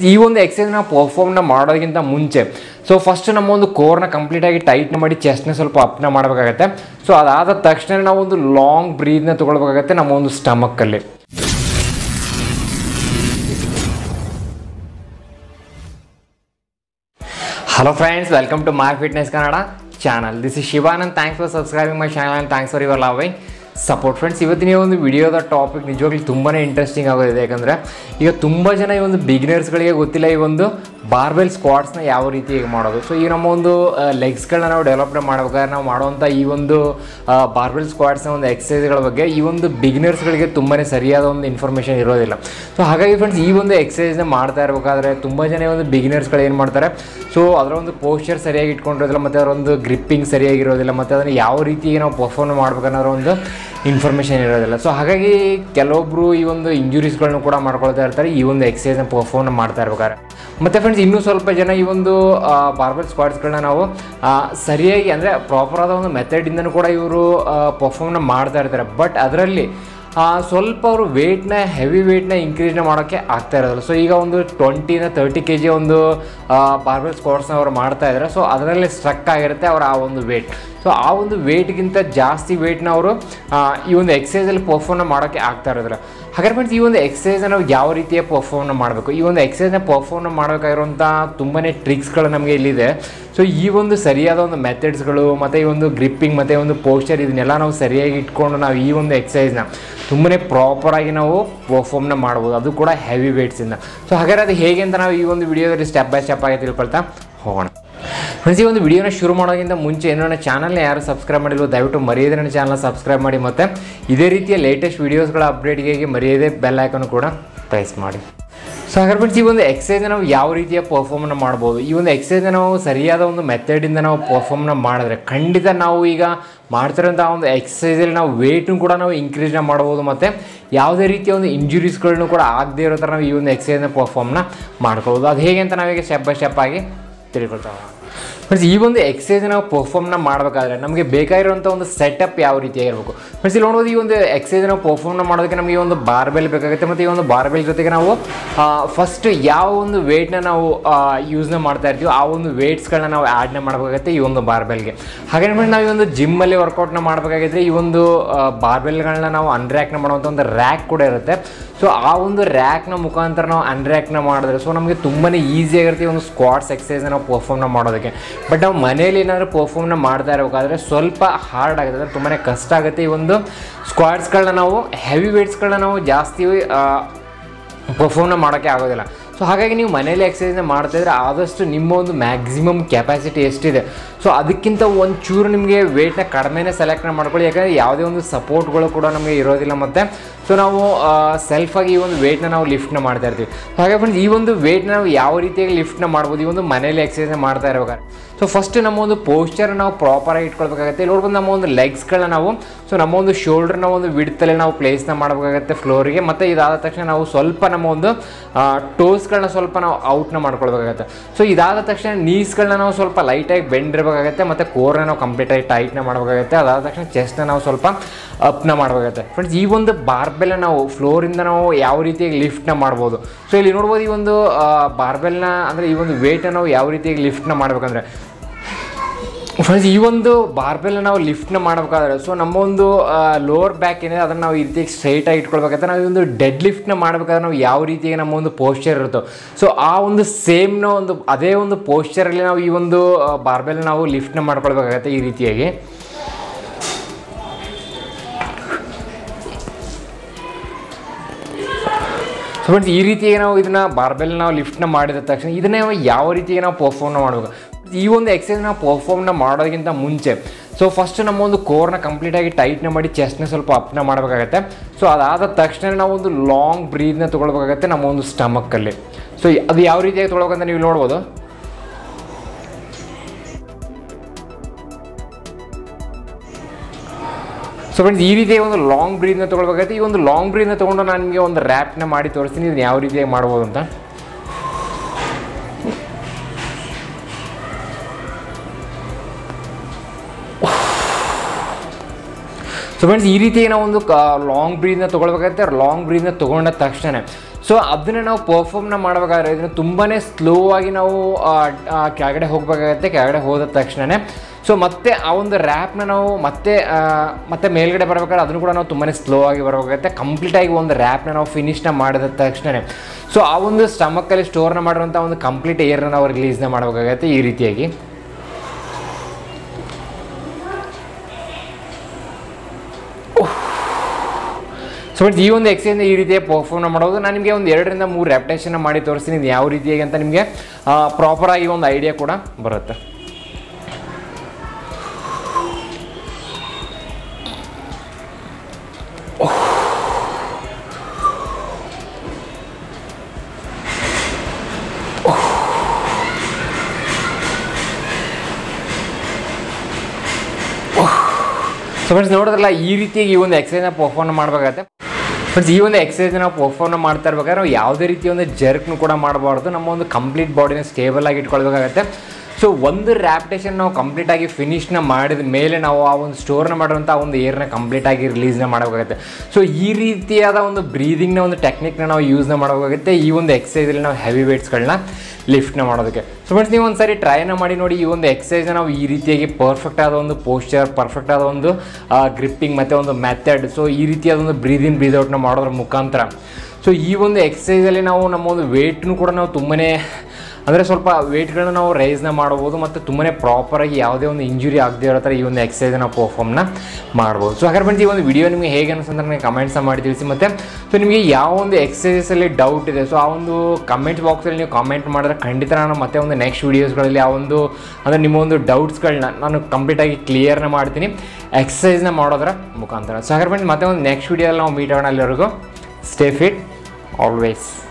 ಈ ಒಂದು ಎಕ್ಸಸೈಸ್ನ ಪರ್ಫಾರ್ಮ್ನ ಮಾಡೋದಕ್ಕಿಂತ ಮುಂಚೆ ಸೊ ಫಸ್ಟ್ ನಮ್ಮ ಒಂದು ಕೋರ್ನ ಕಂಪ್ಲೀಟಾಗಿ ಟೈಟ್ನ ಮಾಡಿ ಚೆಸ್ಟ್ನ ಸ್ವಲ್ಪ ಅಪ್ನ ಮಾಡಬೇಕಾಗತ್ತೆ ಸೊ ಅದಾದ ತಕ್ಷಣ ನಾವು ಒಂದು ಲಾಂಗ್ ಬ್ರೀದ್ನ ತೊಗೊಳ್ಬೇಕಾಗತ್ತೆ ನಮ್ಮ ಒಂದು ಸ್ಟಮಕ್ಕಲ್ಲಿ hello friends welcome to Mark fitness Kannada channel this is Shivanand thanks for subscribing my channel and thanks for your love support friends ಇವತ್ತಿನ ಈ ಒಂದು ವಿಡಿಯೋದ ಟಾಪಿಕ್ ನಿಜವಾಗ್ಲೂ ತುಂಬಾ ಇಂಟ್ರೆಸ್ಟಿಂಗ್ ಆಗೋದಿದೆ ಯಾಕಂದರೆ ಈಗ ತುಂಬ ಜನ ಈ ಒಂದು ಬಿಗಿನರ್ಸ್ಗಳಿಗೆ ಗೊತ್ತಿಲ್ಲ ಈ ಒಂದು ಬಾರ್ಬೆಲ್ ಸ್ಕ್ವಾಡ್ಸ್ನ ಯಾವ ರೀತಿ ಹೇಗೆ ಮಾಡೋದು ಸೊ ಈಗ ನಮ್ಮ ಒಂದು ಲೆಗ್ಸ್ಗಳನ್ನ ನಾವು ಡೆವಲಪ್ ಮಾಡ್ಬೇಕಾದ್ರೆ ನಾವು ಮಾಡುವಂಥ ಈ ಒಂದು ಬಾರ್ಬೆಲ್ ಸ್ಕ್ವಾಡ್ಸ್ನ ಒಂದು ಎಕ್ಸಸೈಸ್ಗಳ ಬಗ್ಗೆ ಈ ಒಂದು ಬಿಗಿನರ್ಸ್ಗಳಿಗೆ ತುಂಬಾ ಸರಿಯಾದ ಒಂದು ಇನ್ಫಾರ್ಮೇಷನ್ ಇರೋದಿಲ್ಲ ಸೊ ಹಾಗಾಗಿ ಫ್ರೆಂಡ್ಸ್ ಈ ಒಂದು ಎಕ್ಸಸೈಸ್ನ ಮಾಡ್ತಾ ಇರಬೇಕಾದ್ರೆ ತುಂಬ ಜನ ಈ ಒಂದು ಬಿಗಿನರ್ಸ್ಗಳು ಏನು ಮಾಡ್ತಾರೆ ಸೊ ಅದರ ಒಂದು ಪೋಸ್ಚರ್ ಸರಿಯಾಗಿ ಇಟ್ಕೊಂಡಿರೋದಿಲ್ಲ ಮತ್ತು ಅದರ ಒಂದು ಗ್ರಿಪ್ಪಿಂಗ್ ಸರಿಯಾಗಿರೋದಿಲ್ಲ ಮತ್ತು ಅದನ್ನು ಯಾವ ರೀತಿ ನಾವು ಪರ್ಫಾರ್ಮ್ ಮಾಡ್ಬೇಕನ್ನೋದ್ರ ಒಂದು ಇನ್ಫಾರ್ಮೇಷನ್ ಇರೋದಿಲ್ಲ ಸೊ ಹಾಗಾಗಿ ಕೆಲವೊಬ್ಬರು ಈ ಒಂದು ಇಂಜುರೀಸ್ಗಳನ್ನು ಕೂಡ ಮಾಡ್ಕೊಳ್ತಾ ಇರ್ತಾರೆ ಈ ಒಂದು ಎಕ್ಸಸೈಸ್ನ ಪರ್ಫಾರ್ಮ್ ಮಾಡ್ತಾ ಇರ್ಬೇಕಾದ್ರೆ ಮತ್ತು ಫ್ರೆಂಡ್ಸ್ ಇನ್ನೂ ಸ್ವಲ್ಪ ಜನ ಈ ಒಂದು ಬಾರ್ಬಲ್ ಸ್ಕ್ವಾಡ್ಸ್ಗಳನ್ನ ನಾವು ಆ, ಸರಿಯಾಗಿ ಅಂದರೆ ಪ್ರಾಪರ್ ಆದ ಒಂದು ಮೆಥಡಿಂದನೂ ಕೂಡ ಇವರು ಪರ್ಫಾರ್ಮ್ನ ಮಾಡ್ತಾ ಇರ್ತಾರೆ ಬಟ್ ಅದರಲ್ಲಿ ಆ, ಸ್ವಲ್ಪ ಅವರು ವೆಯ್ಟ್ನ ಹೆವಿ ವೆಯ್ಟ್ನ ಇನ್ಕ್ರೀಸ್ನ ಮಾಡೋಕ್ಕೆ ಆಗ್ತಾ ಇರೋದಿಲ್ಲ ಸೊ ಈಗ ಒಂದು ಟ್ವೆಂಟಿನ ತರ್ಟಿ ಕೆ ಜಿ ಒಂದು ಬಾರ್ಬಲ್ ಸ್ಕ್ವಾಡ್ಸ್ನ ಅವರು ಮಾಡ್ತಾ ಇದ್ದಾರೆ ಸೊ ಅದರಲ್ಲಿ ಸ್ಟ್ರಕ್ ಆಗಿರುತ್ತೆ ಅವರ ಆ ಒಂದು ವೆಯ್ಟ್ ಸೊ ಆ ಒಂದು ವೆಯ್ಟ್ಗಿಂತ ಜಾಸ್ತಿ ವೆಯ್ಟ್ನ ಅವರು ಈ ಒಂದು ಎಕ್ಸಸೈಸಲ್ಲಿ ಪರ್ಫಾರ್ಮ್ನ ಮಾಡೋಕ್ಕೆ ಆಗ್ತಾ ಇರೋದಿಲ್ಲ ಹಾಗಾದ್ರೆ ಫ್ರೆಂಡ್ಸ್ ಈ ಒಂದು ಎಕ್ಸಸೈಸ್ನ ನಾವು ಯಾವ ರೀತಿಯ ಪರ್ಫಾರ್ಮ್ನ ಮಾಡಬೇಕು ಈ ಒಂದು ಎಕ್ಸಸೈಸ್ನ ಪರ್ಫಾರ್ಮ್ನ ಮಾಡಬೇಕಾಗಿರುವಂಥ ತುಂಬಾ ಟ್ರಿಕ್ಸ್ಗಳು ನಮಗೆ ಇಲ್ಲಿದೆ ಸೊ ಈ ಒಂದು ಸರಿಯಾದ ಒಂದು ಮೆಥಡ್ಸ್ಗಳು ಮತ್ತು ಈ ಒಂದು ಗ್ರಿಪ್ಪಿಂಗ್ ಮತ್ತು ಒಂದು ಪೋಸ್ಚರ್ ಇದನ್ನೆಲ್ಲ ನಾವು ಸರಿಯಾಗಿ ಇಟ್ಕೊಂಡು ನಾವು ಈ ಒಂದು ಎಕ್ಸಸೈಸ್ನ ತುಂಬನೇ ಪ್ರಾಪರಾಗಿ ನಾವು ಪರ್ಫಾರ್ಮ್ನ ಮಾಡ್ಬೋದು ಅದು ಕೂಡ ಹೆವಿ ವೇಟ್ಸಿಂದ ಸೊ ಹಾಗಾದ್ರೆ ಅದು ಹೇಗೆ ಅಂತ ನಾವು ಈ ಒಂದು ವಿಡಿಯೋದಲ್ಲಿ ಸ್ಟೆಪ್ ಬೈ ಸ್ಟೆಪ್ ಆಗಿ ತಿಳ್ಕೊಳ್ತಾ ಹೋಗೋಣ ಫ್ರೆಂಡ್ಸ್ ಈ ಒಂದು ವಿಡಿಯೋನ ಶುರು ಮಾಡೋಕ್ಕಿಂತ ಮುಂಚೆ ಏನೋ ನನ್ನ ಚಾನಲ್ನ ಯಾರು ಸಬ್ಸ್ಕ್ರೈಬ್ ಮಾಡಿಲ್ವೋ ದಯವಿಟ್ಟು ಮರೆಯದೆ ನನ್ನ ಚಾನಲ್ನ ಸಬ್ಸ್ಕ್ರೈಬ್ ಮಾಡಿ ಮತ್ತು ಇದೇ ರೀತಿಯ ಲೇಟೆಸ್ಟ್ ವೀಡಿಯೋಸ್ಗಳ ಅಪ್ಡೇಟ್ಗೆ ಮರೆಯದೆ ಬೆಲ್ ಐಕನ್ ಕೂಡ ಪ್ರೆಸ್ ಮಾಡಿ ಸೊ ಹಾಗಾದ್ರೆ ಫ್ರೆಂಡ್ಸ್ ಈ ಒಂದು ಎಕ್ಸಸೈಸ್ನ ನಾವು ಯಾವ ರೀತಿಯ ಪರ್ಫಾರ್ಮ್ನ ಮಾಡ್ಬೋದು ಈ ಒಂದು ಎಕ್ಸಸೈಸ್ನ ನಾವು ಸರಿಯಾದ ಒಂದು ಮೆಥಡಿಂದ ನಾವು ಪರ್ಫಾರ್ಮ್ನ ಮಾಡಿದ್ರೆ ಖಂಡಿತ ನಾವು ಈಗ ಮಾಡ್ತಿರೋಂಥ ಒಂದು ಎಕ್ಸಸೈಸಲ್ಲಿ ನಾವು ವೇಟ್ನು ಕೂಡ ನಾವು ಇನ್ಕ್ರೀಸ್ನ ಮಾಡ್ಬೋದು ಮತ್ತು ಯಾವುದೇ ರೀತಿಯ ಒಂದು ಇಂಜುರೀಸ್ಗಳನ್ನು ಕೂಡ ಆಗದೇ ಇರೋ ಥರ ನಾವು ಈ ಒಂದು ಎಕ್ಸಸೈಸ್ನ ಪರ್ಫಾರ್ಮ್ನ ಮಾಡ್ಕೊಬೋದು ಅದು ಹೇಗೆ ಅಂತ ನಾವೀಗ ಸ್ಟೆಪ್ ಬೈ ಸ್ಟೆಪ್ ಆಗಿ ತಿಳ್ಕೊಳ್ತಾ ಹೋಗೋಣ ಫ್ರೆಂಡ್ಸ್ ಈ ಒಂದು ಎಕ್ಸಸೈಸ್ ನಾವು ಪರ್ಫಾರ್ಮ್ನ ಮಾಡಬೇಕಾದ್ರೆ ನಮಗೆ ಬೇಕಾಗಿರುವಂಥ ಒಂದು ಸೆಟಪ್ ಯಾವ ರೀತಿಯಾಗಿರಬೇಕು ಫ್ರೆಂಡ್ಸ್ ಇಲ್ಲಿ ನೋಡ್ಬೋದು ಈ ಒಂದು ಎಕ್ಸಸೈಸ್ ನಾವು ಪರ್ಫಾರ್ಮ್ನ ಮಾಡೋದಕ್ಕೆ ನಮಗೆ ಈ ಒಂದು ಬಾರ್ಬೆಲ್ ಬೇಕಾಗುತ್ತೆ ಮತ್ತು ಈ ಒಂದು ಬಾರ್ಬೆಲ್ ಜೊತೆಗೆ ನಾವು ಫಸ್ಟ್ ಯಾವ ಒಂದು ವೆಯ್ಟ್ನ ನಾವು ಯೂಸ್ನ ಮಾಡ್ತಾ ಇರ್ತೀವಿ ಆ ಒಂದು ವೆಯ್ಟ್ಸ್ಗಳನ್ನ ನಾವು ಆ್ಯಡ್ನ ಮಾಡಬೇಕಾಗುತ್ತೆ ಈ ಒಂದು ಬಾರ್ಬೆಲ್ಗೆ ಹಾಗೆ ಫ್ರೆಂಡ್ ನಾವು ಈ ಒಂದು ಜಿಮ್ಮಲ್ಲಿ ವರ್ಕೌಟ್ನ ಮಾಡಬೇಕಾಗಿದ್ರೆ ಈ ಒಂದು ಬಾರ್ಬೆಲ್ಗಳನ್ನ ನಾವು ಅನ್ರ್ಯಾಕ್ನ ಮಾಡುವಂಥ ಒಂದು ರ್ಯಾಕ್ ಕೂಡ ಇರುತ್ತೆ ಸೊ ಆ ಒಂದು ರ್ಯಾಕ್ನ ಮುಖಾಂತರ ನಾವು ಅನ್ರ್ಯಾಕ್ನ ಮಾಡಿದ್ರೆ ಸೊ ನಮಗೆ ತುಂಬಾ ಈಸಿಯಾಗಿರುತ್ತೆ ಈ ಒಂದು ಸ್ಕ್ವಾಡ್ಸ್ ಎಕ್ಸಸೈಸ್ನ ನಾವು ಪರ್ಫಾರ್ಮ್ನ ಮಾಡೋದಕ್ಕೆ ಬಟ್ ನಾವು ಮನೇಲಿ ಏನಾದರೂ ಪರ್ಫಾರ್ಮ್ನ ಮಾಡ್ತಾ ಇರಬೇಕಾದ್ರೆ ಸ್ವಲ್ಪ ಹಾರ್ಡ್ ಆಗುತ್ತೆ ಅಂದರೆ ತುಂಬಾ ಕಷ್ಟ ಆಗುತ್ತೆ ಈ ಒಂದು ಸ್ಕ್ವಾಡ್ಸ್ಗಳನ್ನ ನಾವು ಹೆವಿ ವೇಟ್ಸ್ಗಳನ್ನ ನಾವು ಜಾಸ್ತಿ ಪರ್ಫಾರ್ಮ್ನ ಮಾಡೋಕ್ಕೆ ಆಗೋದಿಲ್ಲ ಸೊ ಹಾಗಾಗಿ ನೀವು ಮನೇಲಿ ಎಕ್ಸಸೈಸ್ನ ಮಾಡ್ತಾಯಿದ್ರೆ ಆದಷ್ಟು ನಿಮ್ಮ ಒಂದು ಮ್ಯಾಕ್ಸಿಮಮ್ ಕೆಪಾಸಿಟಿ ಎಷ್ಟಿದೆ ಸೊ ಅದಕ್ಕಿಂತ ಒಂದು ಚೂರು ನಿಮಗೆ ವೆಯ್ಟ್ನ ಕಡಿಮೆನೇ ಸೆಲೆಕ್ಟ್ನ ಮಾಡ್ಕೊಳ್ಳಿ ಯಾಕಂದರೆ ಯಾವುದೇ ಒಂದು ಸಪೋರ್ಟ್ಗಳು ಕೂಡ ನಮಗೆ ಇರೋದಿಲ್ಲ ಮತ್ತು ಸೊ ನಾವು ಸೆಲ್ಫಾಗಿ ಈ ಒಂದು ವೆಯ್ಟ್ನ ನಾವು ಲಿಫ್ಟ್ನ ಮಾಡ್ತಾ ಇರ್ತೀವಿ ಹಾಗೆ ಫ್ರೆಂಡ್ಸ್ ಈ ಒಂದು ವೆಯ್ಟ್ನ ನಾವು ಯಾವ ರೀತಿಯಾಗಿ ಲಿಫ್ಟ್ನ ಮಾಡ್ಬೋದು ಈ ಒಂದು ಮನೇಲಿ ಎಕ್ಸಸೈಸ್ನ ಮಾಡ್ತಾ ಇರ್ಬೇಕಾದ್ರೆ ಸೊ ಫಸ್ಟ್ ನಮ್ಮ ಒಂದು ಪೋಸ್ಚರ್ ನಾವು ಪ್ರಾಪರಾಗಿ ಇಟ್ಕೊಳ್ಬೇಕಾಗುತ್ತೆ ಇಲ್ಲಿ ನೋಡ್ಬೋದು ನಮ್ಮ ಒಂದು ಲೆಗ್ಸ್ಗಳನ್ನ ನಾವು ಸೊ ನಮ್ಮ ಒಂದು ಶೋಲ್ಡ್ರ್ನ ಒಂದು ವಿಡ್ತಲ್ಲಿ ನಾವು ಪ್ಲೇಸ್ನ ಮಾಡಬೇಕಾಗತ್ತೆ ಫ್ಲೋರಿಗೆ ಮತ್ತು ಇದಾದ ತಕ್ಷಣ ನಾವು ಸ್ವಲ್ಪ ನಮ್ಮ ಒಂದು ಟೋಸ್ಗಳನ್ನ ಸ್ವಲ್ಪ ನಾವು ಔಟ್ನ ಮಾಡ್ಕೊಳ್ಬೇಕಾಗತ್ತೆ ಸೊ ಇದಾದ ತಕ್ಷಣ ನೀಸ್ಗಳನ್ನ ನಾವು ಸ್ವಲ್ಪ ಲೈಟಾಗಿ ಬೆಂಡ್ ಇರಬೇಕಾಗತ್ತೆ ಮತ್ತು ಕೋರ್ನ ನಾವು ಕಂಪ್ಲೀಟಾಗಿ ಟೈಟ್ನ ಮಾಡಬೇಕಾಗತ್ತೆ ಅದಾದ ತಕ್ಷಣ ಚೆಸ್ಟ್ನ ನಾವು ಸ್ವಲ್ಪ ಅಪ್ನ ಮಾಡಬೇಕಾಗತ್ತೆ ಫ್ರೆಂಡ್ಸ್ ಈ ಒಂದು ಬಾರ್ಬೆಲ್ನ ನಾವು ಫ್ಲೋರಿಂದ ನಾವು ಯಾವ ರೀತಿಯಾಗಿ ಲಿಫ್ಟ್ನ ಮಾಡ್ಬೋದು ಸೊ ಇಲ್ಲಿ ನೋಡ್ಬೋದು ಈ ಒಂದು ಬಾರ್ಬೆಲ್ನ ಅಂದರೆ ಈ ಒಂದು ವೇಟ್ನ ನಾವು ಯಾವ ರೀತಿಯಾಗಿ ಲಿಫ್ಟ್ನ ಮಾಡ್ಬೇಕಂದ್ರೆ ಫ್ರೆಂಡ್ಸ್ ಈ ಒಂದು ಬಾರ್ಬೆಲ್ ನಾವು ಲಿಫ್ಟ್ನ ಮಾಡಬೇಕಾದ್ರೆ ಸೊ ನಮ್ಮ ಒಂದು ಲೋವರ್ ಬ್ಯಾಕ್ ಏನಿದೆ ಅದನ್ನು ನಾವು ಈ ರೀತಿಯಾಗಿ ಸ್ಟ್ರೈಟಾಗಿ ಇಟ್ಕೊಳ್ಬೇಕಾದ್ರೆ ನಾವು ಈ ಒಂದು ಡೆಡ್ ಲಿಫ್ಟ್ನ ಮಾಡಬೇಕಾದ್ರೆ ನಾವು ಯಾವ ರೀತಿಯಾಗಿ ನಮ್ಮ ಒಂದು ಪೋಸ್ಚರ್ ಇರುತ್ತೋ ಸೊ ಆ ಒಂದು ಸೇಮ್ನ ಒಂದು ಅದೇ ಒಂದು ಪೋಸ್ಚರಲ್ಲಿ ನಾವು ಈ ಒಂದು ಬಾರ್ಬೆಲ್ ನಾವು ಲಿಫ್ಟ್ನ ಮಾಡ್ಕೊಳ್ಬೇಕಾಗತ್ತೆ ಈ ರೀತಿಯಾಗಿ ಸೊ ಫ್ರೆಂಡ್ಸ್ ಈ ರೀತಿಯಾಗಿ ನಾವು ಇದನ್ನ ಬಾರ್ಬೆಲ್ ನಾವು ಲಿಫ್ಟ್ನ ಮಾಡಿದ ತಕ್ಷಣ ಇದನ್ನೇ ನಾವು ಯಾವ ರೀತಿಯಾಗಿ ನಾವು ಪರ್ಫಾರ್ಮ್ನ ಮಾಡಬೇಕು ಈ ಒಂದು ಎಕ್ಸಸೈಸ್ ನಾವು ಪರ್ಫಾರ್ಮ್ನ ಮಾಡೋದಕ್ಕಿಂತ ಮುಂಚೆ ಸೊ ಫಸ್ಟ್ ನಮ್ಮ ಒಂದು ಕೋರ್ನ ಕಂಪ್ಲೀಟಾಗಿ ಟೈಟ್ನ ಮಾಡಿ ಚೆಸ್ಟ್ನ ಸ್ವಲ್ಪ ಅಪ್ನ ಮಾಡಬೇಕಾಗತ್ತೆ ಸೊ ಅದಾದ ತಕ್ಷಣ ನಾವು ಒಂದು ಲಾಂಗ್ ಬ್ರೀದ್ನ ತೊಗೊಳ್ಬೇಕಾಗತ್ತೆ ನಮ್ಮ ಒಂದು ಸ್ಟಮಕ್ಕಲ್ಲಿ ಸೊ ಅದು ಯಾವ ರೀತಿಯಾಗಿ ತೊಗೊಳ್ಬೇಕಂತ ನೀವು ನೋಡ್ಬೋದು ಸೊ ಫ್ರೆಂಡ್ಸ್ ಈ ರೀತಿಯಾಗಿ ಒಂದು ಲಾಂಗ್ ಬ್ರೀದ್ನ ತೊಗೊಳ್ಬೇಕಾಗುತ್ತೆ ಈ ಒಂದು ಲಾಂಗ್ ಬ್ರೀದ್ನ ತೊಗೊಂಡು ನಾನು ನಿಮಗೆ ಒಂದು ರ್ಯಾಪ್ನ ಮಾಡಿ ತೋರಿಸ್ತೀನಿ ಇದನ್ನ ಯಾವ ರೀತಿಯಾಗಿ ಮಾಡ್ಬೋದು ಅಂತ ಸೊ ಫ್ರೆಂಡ್ಸ್ ಈ ರೀತಿ ನಾವು ಒಂದು ಲಾಂಗ್ ಬ್ರೀದ್ನ ತೊಗೊಳ್ಬೇಕಾಗುತ್ತೆ ಲಾಂಗ್ ಬ್ರೀದ್ನ ತೊಗೊಂಡ ತಕ್ಷಣ ಸೊ ಸೊ ಅದನ್ನು ನಾವು ಪರ್ಫಾರ್ಮ್ನ ಮಾಡಬೇಕಾದ್ರೆ ಇದನ್ನು ತುಂಬಾ ಸ್ಲೋ ಆಗಿ ನಾವು ಆ, ಆ, ಕೆಳಗಡೆ ಹೋಗಬೇಕಾಗತ್ತೆ ಕೆಳಗಡೆ ಹೋದ ತಕ್ಷಣವೇ ಸೊ ಮತ್ತೆ ಆ ಒಂದು ರ್ಯಾಪ್ನ ನಾವು ಮತ್ತೆ ಆ, ಮತ್ತೆ ಮೇಲ್ಗಡೆ ಬರಬೇಕಾದ್ರೆ ಅದನ್ನು ಕೂಡ ನಾವು ತುಂಬಾ ಸ್ಲೋ ಆಗಿ ಬರಬೇಕಾಗುತ್ತೆ ಕಂಪ್ಲೀಟಾಗಿ ಒಂದು ರ್ಯಾಪ್ನ ನಾವು ಫಿನಿಶ್ನ ಮಾಡಿದ ತಕ್ಷಣವೇ ಸೊ ಆ ಒಂದು ಸ್ಟಮಕ್ಕಲ್ಲಿ ಸ್ಟೋರ್ನ ಮಾಡಿರುವಂಥ ಒಂದು ಕಂಪ್ಲೀಟ್ ಏರ್ನ ನಾವು ರಿಲೀಸ್ನ ಮಾಡಬೇಕಾಗತ್ತೆ ಈ ರೀತಿಯಾಗಿ ಸೊ ಬಟ್ ಈ ಒಂದು ಎಕ್ಸೈಸ್ನ ಈ ರೀತಿಯ ಪರ್ಫಾರ್ಮ್ ಮಾಡೋದು ನಾನು ನಿಮಗೆ ಒಂದು ಎರಡರಿಂದ ಮೂರು ರೆಪ್ಟೇಷನ್ ಮಾಡಿ ತೋರಿಸ್ತೀನಿ ಇದು ಯಾವ ರೀತಿಯಾಗಿ ಅಂತ ನಿಮಗೆ ಪ್ರಾಪರಾಗಿ ಒಂದು ಐಡಿಯಾ ಕೂಡ ಬರುತ್ತೆ ಸೊ ಫ್ರೆಂಡ್ಸ್ ನೋಡಿದ್ರಲ್ಲ ಈ ರೀತಿಯಾಗಿ ಈ ಒಂದು ಎಕ್ಸಸೈಸ್ನ ಪರ್ಫಾರ್ಮ್ ಮಾಡಬೇಕಾಗತ್ತೆ ಫ್ರೆಂಡ್ಸ್ ಈ ಒಂದು ಎಕ್ಸಸೈಸ್ ನಾವು ಪರ್ಫಾರ್ಮ್ ಮಾಡ್ತಾ ಇರ್ಬೇಕಾದ್ರೆ ನಾವು ಯಾವುದೇ ರೀತಿಯ ಒಂದು ಜರ್ಕ್ನು ಕೂಡ ಮಾಡಬಾರ್ದು ನಮ್ಮ ಒಂದು ಕಂಪ್ಲೀಟ್ ಬಾಡಿನ ಸ್ಟೇಬಲ್ ಆಗಿ ಇಟ್ಕೊಳ್ಬೇಕಾಗತ್ತೆ ಸೊ ಒಂದು ರ್ಯಾಪ್ಟೇಷನ್ ನಾವು ಕಂಪ್ಲೀಟಾಗಿ ಫಿನಿಶ್ನ ಮಾಡಿದ ಮೇಲೆ ನಾವು ಆ ಒಂದು ಸ್ಟೋರ್ನ ಮಾಡಿರುವಂಥ ಒಂದು ಏರ್ನ ಕಂಪ್ಲೀಟಾಗಿ ರಿಲೀಸ್ನ ಮಾಡಬೇಕಾಗುತ್ತೆ ಸೊ ಈ ರೀತಿಯಾದ ಒಂದು ಬ್ರೀದಿಂಗ್ನ ಒಂದು ಟೆಕ್ನಿಕ್ನ ನಾವು ಯೂಸ್ನ ಮಾಡಬೇಕಾಗುತ್ತೆ ಈ ಒಂದು ಎಕ್ಸಸೈಸಲ್ಲಿ ನಾವು ಹೆವಿ ವೇಟ್ಸ್ಗಳನ್ನ ಲಿಫ್ಟ್ನ ಮಾಡೋದಕ್ಕೆ ಸೊ ಫ್ರೆಂಡ್ಸ್ ನೀವು ಒಂದು ಸರಿ ಟ್ರೈನ ಮಾಡಿ ನೋಡಿ ಈ ಒಂದು ಎಕ್ಸಸೈಸ್ನ ನಾವು ಈ ರೀತಿಯಾಗಿ ಪರ್ಫೆಕ್ಟ್ ಆದ ಒಂದು ಪೋಸ್ಚರ್ ಪರ್ಫೆಕ್ಟ್ ಆದ ಒಂದು ಗ್ರಿಪ್ಪಿಂಗ್ ಮತ್ತು ಒಂದು ಮೆಥಡ್ ಸೊ ಈ ರೀತಿಯಾದ ಒಂದು ಬ್ರೀದಿನ್ ಬ್ರೀದ್ ಔಟ್ನ ಮಾಡೋದ್ರ ಮುಖಾಂತರ ಸೊ ಈ ಒಂದು ಎಕ್ಸಸೈಸಲ್ಲಿ ನಾವು ನಮ್ಮ ಒಂದು ವೇಟ್ನು ಕೂಡ ನಾವು ತುಂಬನೇ ಅಂದರೆ ಸ್ವಲ್ಪ ವೇಟ್ಗಳನ್ನ ನಾವು ರೈಸ್ನ ಮಾಡ್ಬೋದು ಮತ್ತು ತುಂಬಾ ಪ್ರಾಪರಾಗಿ ಯಾವುದೇ ಒಂದು ಇಂಜುರಿ ಆಗದೆ ಇರೋ ಥರ ಈ ಒಂದು ಎಕ್ಸಸೈಸ್ ನಾವು ಪರ್ಫಾರ್ಮ್ನ ಮಾಡ್ಬೋದು ಸೊ ಹಾಗಾದ್ರೆ ಬಂದು ಈ ಒಂದು ವಿಡಿಯೋ ನಿಮಗೆ ಹೇಗೆ ಅನಿಸ್ತಂದ್ರೆ ನನಗೆ ಕಮೆಂಟ್ಸ್ನ ಮಾಡಿ ತಿಳಿಸಿ ಮತ್ತು ಸೊ ನಿಮಗೆ ಯಾವ ಒಂದು ಎಕ್ಸಸೈಸಲ್ಲಿ ಡೌಟ್ ಇದೆ ಸೊ ಆ ಒಂದು ಕಮೆಂಟ್ ಬಾಕ್ಸಲ್ಲಿ ನೀವು ಕಾಮೆಂಟ್ ಮಾಡಿದ್ರೆ ಖಂಡಿತ ನಾನು ಮತ್ತೆ ಒಂದು ನೆಕ್ಸ್ಟ್ ವೀಡಿಯೋಸ್ಗಳಲ್ಲಿ ಆ ಒಂದು ಅಂದರೆ ನಿಮ್ಮ ಒಂದು ಡೌಟ್ಸ್ಗಳನ್ನ ನಾನು ಕಂಪ್ಲೀಟಾಗಿ ಕ್ಲಿಯರ್ನ ಮಾಡ್ತೀನಿ ಎಕ್ಸಸೈಸ್ನ ಮಾಡೋದ್ರ ಮುಖಾಂತರ ಸೊ ಹಾಗಾದ್ರೆ ಬಂದು ಮತ್ತೆ ಒಂದು ನೆಕ್ಸ್ಟ್ ವೀಡಿಯೋದಲ್ಲಿ ನಾವು ಮೀಟ್ ಆಗೋಣ ಅಲ್ಲಿವರೆಗೂ ಸ್ಟೇ ಫಿಟ್ ಆಲ್ವೇಸ್